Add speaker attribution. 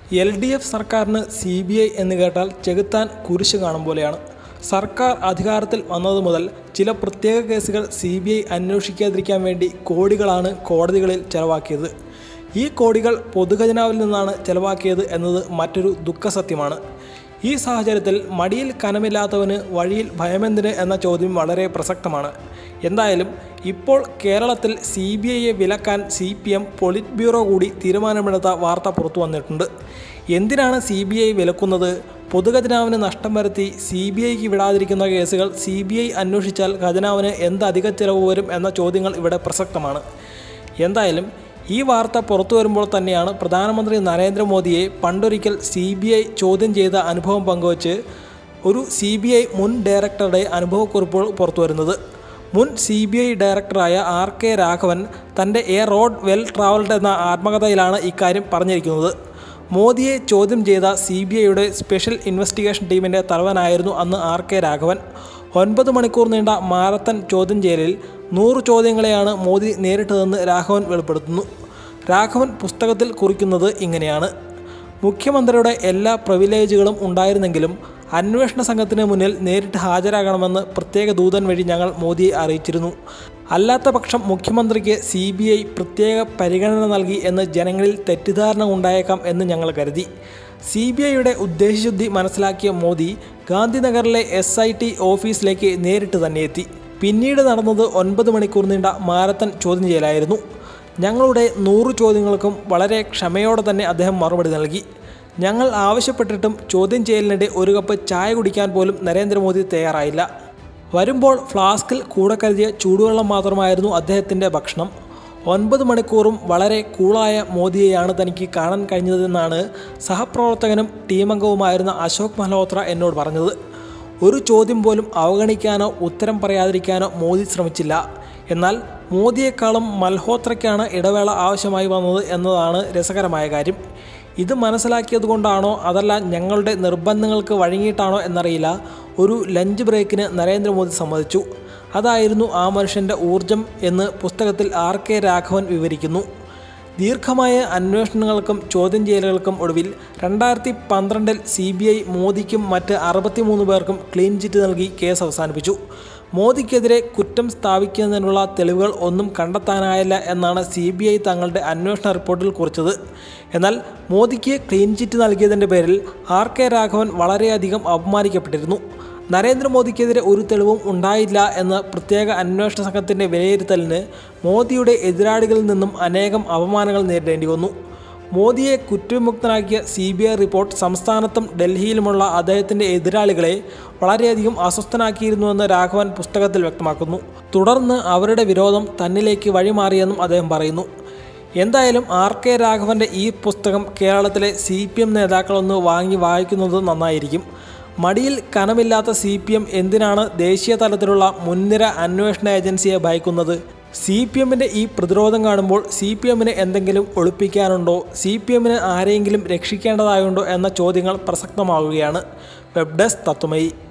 Speaker 1: L D F സർക്കാരിന് C B I എന്ന് കേട്ടാൽ ചെകുത്താൻ കുരിശ് കാണും പോലെയാണ് സർക്കാർ അധികാരത്തിൽ വന്നതു മുതൽ ചില പ്രത്യേക കേസുകൾ സി ബി ഐ അന്വേഷിക്കാതിരിക്കാൻ വേണ്ടി കോടികളാണ് കോടതികളിൽ ചെലവാക്കിയത് ഈ കോടികൾ പൊതുഖജനാവിൽ നിന്നാണ് ചെലവാക്കിയത് എന്നത് മറ്റൊരു ദുഃഖസത്യമാണ് ഈ സാഹചര്യത്തിൽ മടിയിൽ കനമില്ലാത്തവന് വഴിയിൽ ഭയമെന്തിന് എന്ന ചോദ്യം വളരെ പ്രസക്തമാണ് എന്തായാലും ഇപ്പോൾ കേരളത്തിൽ സി ബി ഐയെ വിലക്കാൻ C P M politburo കൂടി തീരുമാനമെടുത്ത വാർത്ത പുറത്തു വന്നിട്ടുണ്ട് എന്തിനാണ് സി ബി ഐ വിലക്കുന്നത് പൊതുഖജനാവിന് നഷ്ടം വരുത്തി സി ബി ഐക്ക് വിടാതിരിക്കുന്ന കേസുകൾ സി ബി ഐ അന്വേഷിച്ചാൽ ഖജനാവിന് എന്ത് അധിക ചിലവ് വരും എന്ന ചോദ്യങ്ങൾ ഇവിടെ പ്രസക്തമാണ് എന്തായാലും ഈ വാർത്ത പുറത്തു വരുമ്പോൾ തന്നെയാണ് പ്രധാനമന്ത്രി നരേന്ദ്രമോദിയെ പണ്ടൊരിക്കൽ സി ബി ഐ ചോദ്യം ചെയ്ത അനുഭവം പങ്കുവച്ച് ഒരു സി ബി ഐ മുൻ ഡയറക്ടറുടെ അനുഭവക്കുറിപ്പുകൾ പുറത്തു വരുന്നത് മുൻ സി ബി ഐ ഡയറക്ടറായ ആർ കെ രാഘവൻ തൻ്റെ എ റോഡ് വെൽ ട്രാവൽഡ് എന്ന ആത്മകഥയിലാണ് ഇക്കാര്യം പറഞ്ഞിരിക്കുന്നത് മോദിയെ ചോദ്യം ചെയ്ത സി ബി ഐയുടെ സ്പെഷ്യൽ ഇൻവെസ്റ്റിഗേഷൻ ടീമിൻ്റെ തലവനായിരുന്നു അന്ന് ആർ കെ രാഘവൻ ഒൻപത് മണിക്കൂർ നീണ്ട മാരത്തൺ ചോദ്യം ചെയ്യലിൽ നൂറ് ചോദ്യങ്ങളെയാണ് മോദി നേരിട്ടതെന്ന് രാഘവൻ വെളിപ്പെടുത്തുന്നു രാഘവൻ പുസ്തകത്തിൽ കുറിക്കുന്നത് ഇങ്ങനെയാണ് മുഖ്യമന്ത്രിയുടെ എല്ലാ പ്രിവിലേജുകളും ഉണ്ടായിരുന്നെങ്കിലും അന്വേഷണ സംഘത്തിന് മുന്നിൽ നേരിട്ട് ഹാജരാകണമെന്ന് പ്രത്യേക ദൂതൻ വഴി ഞങ്ങൾ മോദിയെ അറിയിച്ചിരുന്നു അല്ലാത്ത പക്ഷം മുഖ്യമന്ത്രിക്ക് സി ബി ഐ പ്രത്യേക പരിഗണന നൽകി എന്ന് ജനങ്ങളിൽ തെറ്റിദ്ധാരണ ഉണ്ടായേക്കാം എന്ന് ഞങ്ങൾ കരുതി സി ബി ഐയുടെ ഉദ്ദേശശുദ്ധി മനസ്സിലാക്കിയ മോദി ഗാന്ധിനഗറിലെ എസ് ഐ ടി ഓഫീസിലേക്ക് നേരിട്ട് തന്നെ എത്തി പിന്നീട് നടന്നത് ഒൻപത് മണിക്കൂർ നീണ്ട മാരത്തൺ ചോദ്യം ചെയ്യലായിരുന്നു ഞങ്ങളുടെ നൂറ് ചോദ്യങ്ങൾക്കും വളരെ ക്ഷമയോടെ തന്നെ അദ്ദേഹം മറുപടി നൽകി ഞങ്ങൾ ആവശ്യപ്പെട്ടിട്ടും ചോദ്യം ചെയ്യലിനിടെ ഒരു കപ്പ് ചായ കുടിക്കാൻ പോലും നരേന്ദ്രമോദി തയ്യാറായില്ല വരുമ്പോൾ ഫ്ലാസ്കിൽ കൂടെ കരുതിയ ചൂടുവെള്ളം മാത്രമായിരുന്നു അദ്ദേഹത്തിൻ്റെ ഭക്ഷണം ഒൻപത് മണിക്കൂറും വളരെ കൂളായ മോദിയെയാണ് തനിക്ക് കാണാൻ കഴിഞ്ഞതെന്നാണ് സഹപ്രവർത്തകനും ടീമംഗവുമായിരുന്ന അശോക് മൽഹോത്ര എന്നോട് പറഞ്ഞത് ഒരു ചോദ്യം പോലും അവഗണിക്കാനോ ഉത്തരം പറയാതിരിക്കാനോ മോദി ശ്രമിച്ചില്ല എന്നാൽ മോദിയെക്കാളും മൽഹോത്രയ്ക്കാണ് ഇടവേള ആവശ്യമായി വന്നത് എന്നതാണ് രസകരമായ കാര്യം ഇത് മനസ്സിലാക്കിയതുകൊണ്ടാണോ അതല്ല ഞങ്ങളുടെ നിർബന്ധങ്ങൾക്ക് വഴങ്ങിയിട്ടാണോ എന്നറിയില്ല ഒരു ലഞ്ച് ബ്രേക്കിന് നരേന്ദ്രമോദി സമ്മതിച്ചു അതായിരുന്നു ആ മനുഷ്യൻ്റെ ഊർജം എന്ന് പുസ്തകത്തിൽ ആർ കെ രാഘവൻ വിവരിക്കുന്നു ദീർഘമായ അന്വേഷണങ്ങൾക്കും ചോദ്യം ചെയ്യലുകൾക്കും ഒടുവിൽ രണ്ടായിരത്തി പന്ത്രണ്ടിൽ സി ബി ഐ മോദിക്കും മറ്റ് അറുപത്തിമൂന്ന് പേർക്കും ക്ലീൻ ചിറ്റ് നൽകി കേസ് അവസാനിപ്പിച്ചു മോദിക്കെതിരെ കുറ്റം സ്ഥാപിക്കുന്നതിനുള്ള തെളിവുകൾ ഒന്നും കണ്ടെത്താനായില്ല എന്നാണ് സി ബി ഐ തങ്ങളുടെ അന്വേഷണ റിപ്പോർട്ടിൽ കുറിച്ചത് എന്നാൽ മോദിക്ക് ക്ലീൻ ചിറ്റ് നൽകിയതിൻ്റെ പേരിൽ ആർ കെ രാഘവൻ വളരെയധികം അപമാനിക്കപ്പെട്ടിരുന്നു നരേന്ദ്രമോദിക്കെതിരെ ഒരു തെളിവും ഉണ്ടായില്ല എന്ന പ്രത്യേക അന്വേഷണ സംഘത്തിൻ്റെ വിലയിരുത്തലിന് മോദിയുടെ എതിരാളികളിൽ നിന്നും അനേകം അപമാനങ്ങൾ നേരിടേണ്ടി വന്നു മോദിയെ കുറ്റവിമുക്തനാക്കിയ സി ബി ഐ റിപ്പോർട്ട് സംസ്ഥാനത്തും ഡൽഹിയിലുമുള്ള അദ്ദേഹത്തിൻ്റെ എതിരാളികളെ വളരെയധികം അസ്വസ്ഥനാക്കിയിരുന്നുവെന്ന് രാഘവൻ പുസ്തകത്തിൽ വ്യക്തമാക്കുന്നു തുടർന്ന് അവരുടെ വിരോധം തന്നിലേക്ക് വഴിമാറിയെന്നും അദ്ദേഹം പറയുന്നു എന്തായാലും ആർ കെ രാഘവൻ്റെ ഈ പുസ്തകം കേരളത്തിലെ സി പി എം നേതാക്കളൊന്ന് വാങ്ങി വായിക്കുന്നത് നന്നായിരിക്കും മടിയിൽ കനമില്ലാത്ത സി പി എം എന്തിനാണ് ദേശീയ തലത്തിലുള്ള മുൻനിര അന്വേഷണ ഏജൻസിയെ ഭയക്കുന്നത് സി പി എമ്മിൻ്റെ ഈ പ്രതിരോധം കാണുമ്പോൾ സി പി എമ്മിന് എന്തെങ്കിലും ഒളിപ്പിക്കാനുണ്ടോ സി പി എമ്മിന് ആരെയെങ്കിലും രക്ഷിക്കേണ്ടതായുണ്ടോ എന്ന ചോദ്യങ്ങൾ പ്രസക്തമാവുകയാണ് വെബ് ഡെസ്ക് തത്വമയി